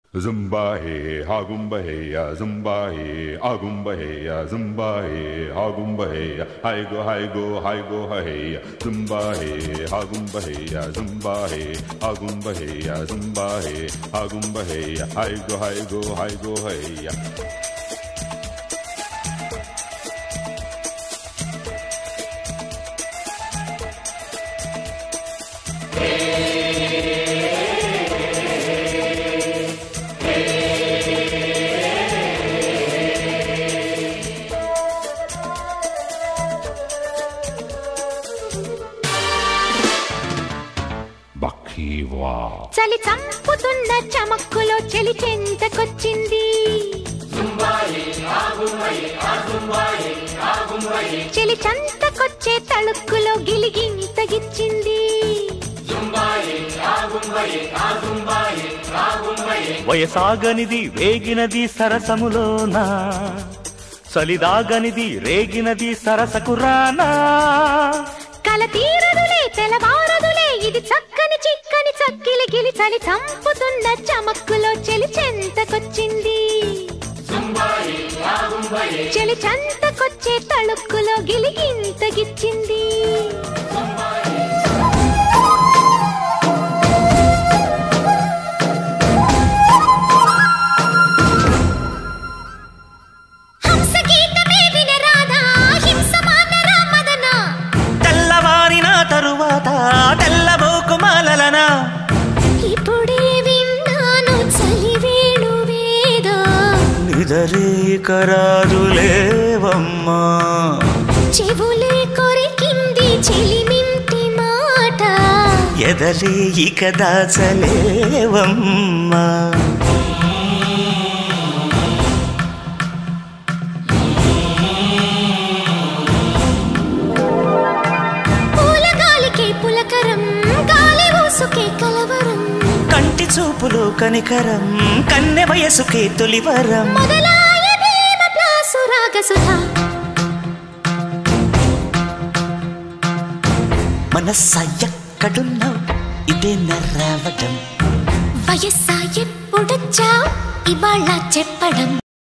Zumba hey, ha gumba hey, ya zumba hey, ah gumba hey, ya zumba hey, ha gumba hey, ya hi go hi go hi go hey, ya zumba hey, ha gumba hey, ya zumba hey, ah gumba hey, ya zumba hey, ha gumba hey, ya hi go hi go hi go hey, ya. Bakiwa. చలి చంపుతున్న చమక్కులో చెలి చెంతకొచ్చింది చెలి చంతకొచ్చే తళుక్కులో గిలిగింతగిచ్చింది వయసాగనిది వేగినది సరసములోనా చలిదాగనిది రేగినది సరసకు రానా కల తీరదులే తెలవారదులే ఇది చక్కని చిక్కని చక్కిలి గిలి చలి చంపుతున్న చమక్కులో చెలి చెంతకొచ్చింది చెలి చంతకొచ్చే తళుక్కులో గిలిగింతగిచ్చింది హంసగీతమే వినరాదా హింస మానరా మదనా తెల్లవారిన తరువాత తెల్లబోకుమాలనా ఇప్పుడే విన్నాను చలివేణు వేద నిదరీకరాజులేవమ్మా చెవులే కొరికింది చెలిమింటి మాట ఎదలి ఇక దాచలేవమ్మా పూల గాలికే పులకరం గాలి ఊసుకే కలవరం కంటి చూపులు కనికరం కన్నె వయసుకే తొలివరం మొదలాయ భీమ ప్లాసు రాగసుధ మనస్స ఎక్కడున్నావు ఇదే నర్రావటం వయస్సా ఎప్పుడొచ్చా ఇవాళ చెప్పడం